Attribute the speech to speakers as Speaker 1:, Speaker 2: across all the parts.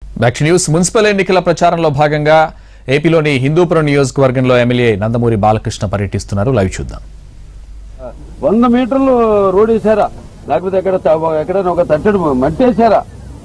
Speaker 1: Back news municipal ఎన్నికల ప్రచారంలో భాగంగా ఏపీలోని హిందూపురం నియోజకవర్గంలో ఎమ్మెల్యే నందమూరి బాలకృష్ణ పర్యటిస్తున్నారు లైవ్ చూద్దాం
Speaker 2: వంద మీటర్లు రోడ్ వేసారా లేకపోతే ఎక్కడ త- ఎక్కడైనా ఒక తట్టడి మట్టేశారా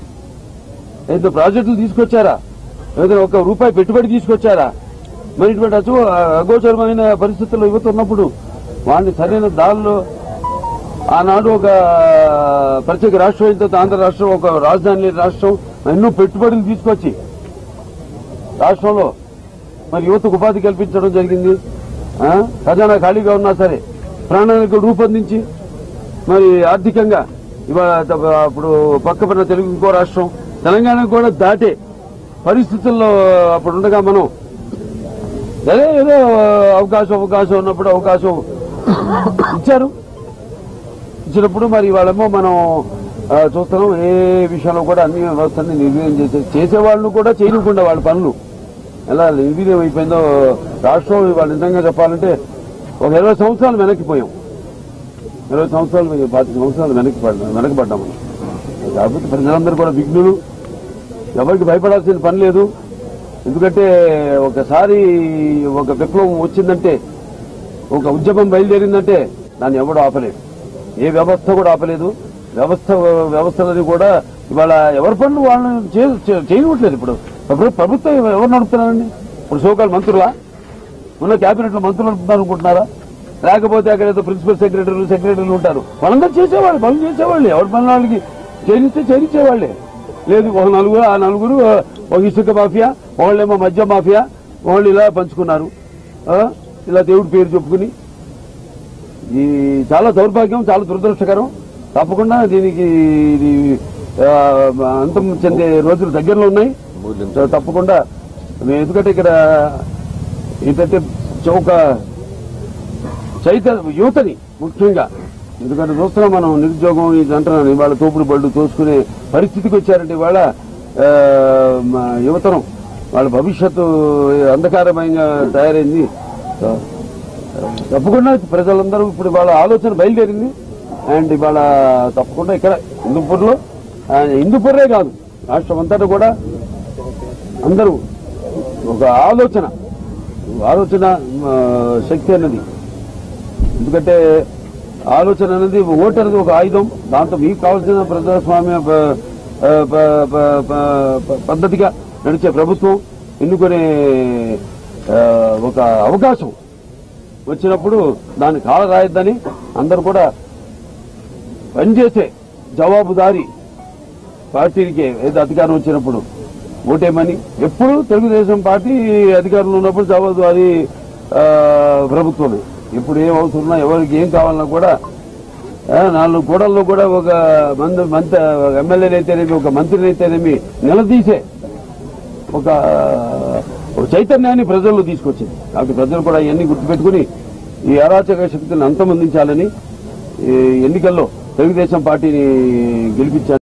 Speaker 2: ఏదో ప్రాజెక్టులు తీసుకొచ్చారా ఏదైనా ఒక రూపాయి పెట్టుబడి తీసుకొచ్చారా మరి ఇటువంటి అచు అగోచరమైన పరిస్థితుల్లో యువత ఉన్నప్పుడు వాడిని సరైన దారిలో ఆనాడు ఒక ప్రత్యేక రాష్ట్రం అయిన తర్వాత ఆంధ్ర రాష్ట్రం ఒక రాజధాని లేని రాష్ట్రం ఎన్నో పెట్టుబడులు తీసుకొచ్చి రాష్ట్రంలో మరి యువతకు ఉపాధి కల్పించడం జరిగింది ఆ? ఖజానా ఖాళీగా ఉన్నా సరే ప్రణాళిక రూపొందించి మరి ఆర్థికంగా ఇవాళ త- అప్పుడు పక్కపడిన తెలుగు ఇంకో రాష్ట్రం తెలంగాణ కూడా దాటే పరిస్థితుల్లో అప్పుడు ఉండగా మనం అదే ఏదో అవకాశం అవకాశం ఉన్నప్పుడు అవకాశం ఇచ్చారు ఇచ్చినప్పుడు మరి వాళ్ళేమో మనం ఆ, చూస్తున్నాం ఏ విషయంలో కూడా అన్ని వ్యవస్థని నిర్వీర్యం చేసే చేసేవాళ్ళు కూడా చేయకుండా వాళ్ళ పనులు ఎలా నిర్వీర్యం అయిపోయిందో రాష్ట్రం వాళ్ళు నిజంగా చెప్పాలంటే ఒక ఇరవై సంవత్సరాలు వెనక్కిపోయాం ఇరవై సంవత్సరాలు పాతిక సంవత్సరాలు వెనక్కి పడ్డాం వెనకబడ్డాం మనం కాబట్టి ప్రజలందరూ కూడా విఘ్నులు ఎవరికి భయపడాల్సిన పని లేదు ఎందుకంటే ఒకసారి ఒక విప్లవం వచ్చిందంటే ఒక ఉద్యమం బయలుదేరిందంటే దాన్ని ఎవడు ఆపలేదు ఏ వ్యవస్థ కూడా ఆపలేదు వ్యవస్థ వ్యవస్థలని కూడా ఇవాళ ఎవరి పనులు వాళ్ళని చే- చే- చేయనివ్వట్లేదు ఇప్పుడు ప్రభు- ప్రభుత్వం ఎవరు నడుపుతున్నారండి ఇప్పుడు సోకాల్ మంత్రులా ఉన్న క్యాబినెట్ లో మంత్రులు నడుపుతున్నారు అనుకుంటున్నారా లేకపోతే అక్కడ ఏదో ప్రిన్సిపల్ సెక్రటరీలు సెక్రటరీలు ఉంటారు వాళ్ళందరూ చేసేవాళ్ళు పనులు చేసేవాళ్ళే ఎవరి పనులు వాళ్ళకి చేయిస్తే చేయించేవాళ్ళే లేదు ఒక నలుగురు ఆ నలుగురు ఆ, ఒక ఇసుక మాఫియా వాళ్ళేమో మద్య మాఫియా వాళ్ళు ఇలా పంచుకున్నారు ఆ, ఇలా దేవుడి పేరు చెప్పుకుని ఇది చాలా దౌర్భాగ్యం చాలా దురదృష్టకరం తప్పకుండా దీనికి ఇది ఆ, అంతం చెందే రోజులు దగ్గరలో ఉన్నాయి సో తప్పకుండా మేము ఎందుకంటే ఇక్కడ ఏంటంటే చౌక చైత యువతని ముఖ్యంగా ఎందుకంటే చూస్తున్నాం మనం నిరుద్యోగం ఇది అంటున్నాను ఇవాళ తోపుడు బళ్ళు తోసుకునే పరిస్థితికి వచ్చారంటే ఇవాళ ఆ, మా యువతరం వాళ్ళ భవిష్యత్తు అంధకారమయంగా తయారైంది సో, తప్పకుండా ప్రజలందరూ ఇప్పుడు వాళ్ళ ఆలోచన బయలుదేరింది అండ్ ఇవాళ తప్పకుండా ఇక్కడ హిందూపూర్లో ఆ, హిందూపూరే కాదు రాష్ట్రం అంతటా కూడా అందరూ ఒక ఆలోచన ఆలోచన ఆ, శక్తి అన్నది ఎందుకంటే ఆలోచన అనేది ఓటు అనేది ఒక ఆయుధం దాంతో మీకు కావాల్సిన ప్రజాస్వామ్య ప- ప- ప- ప- ప- ప- పద్ధతిగా నడిచే ప్రభుత్వం ఎన్నుకునే ఆ, ఒక అవకాశం వచ్చినప్పుడు దాన్ని కాల రాయొద్దని అందరూ కూడా పనిచేసే జవాబుదారీ పార్టీకి ఏదో అధికారం వచ్చినప్పుడు ఓటేమని ఎప్పుడు తెలుగుదేశం పార్టీ అధికారంలో ఉన్నప్పుడు జవాబుదారీ ఆ, ప్రభుత్వమే ఇప్పుడు ఏం అవసరం ఉన్నా ఎవరికి ఏం కావాలన్నా కూడా ఆ, నాలుగు కూడల్లో కూడా ఒక మంత్రి మంత్రి ఎమ్మెల్యేలు అయితేనేమి ఒక మంత్రిని అయితేనేమి నిలదీసే ఒక ఒక చైతన్యాన్ని ప్రజల్లో తీసుకొచ్చింది కాబట్టి ప్రజలు కూడా ఇవన్నీ గుర్తుపెట్టుకుని ఈ అరాచక శక్తులను అంతమొందించాలని ఈ ఎన్నికల్లో తెలుగుదేశం పార్టీని గెలిపించారు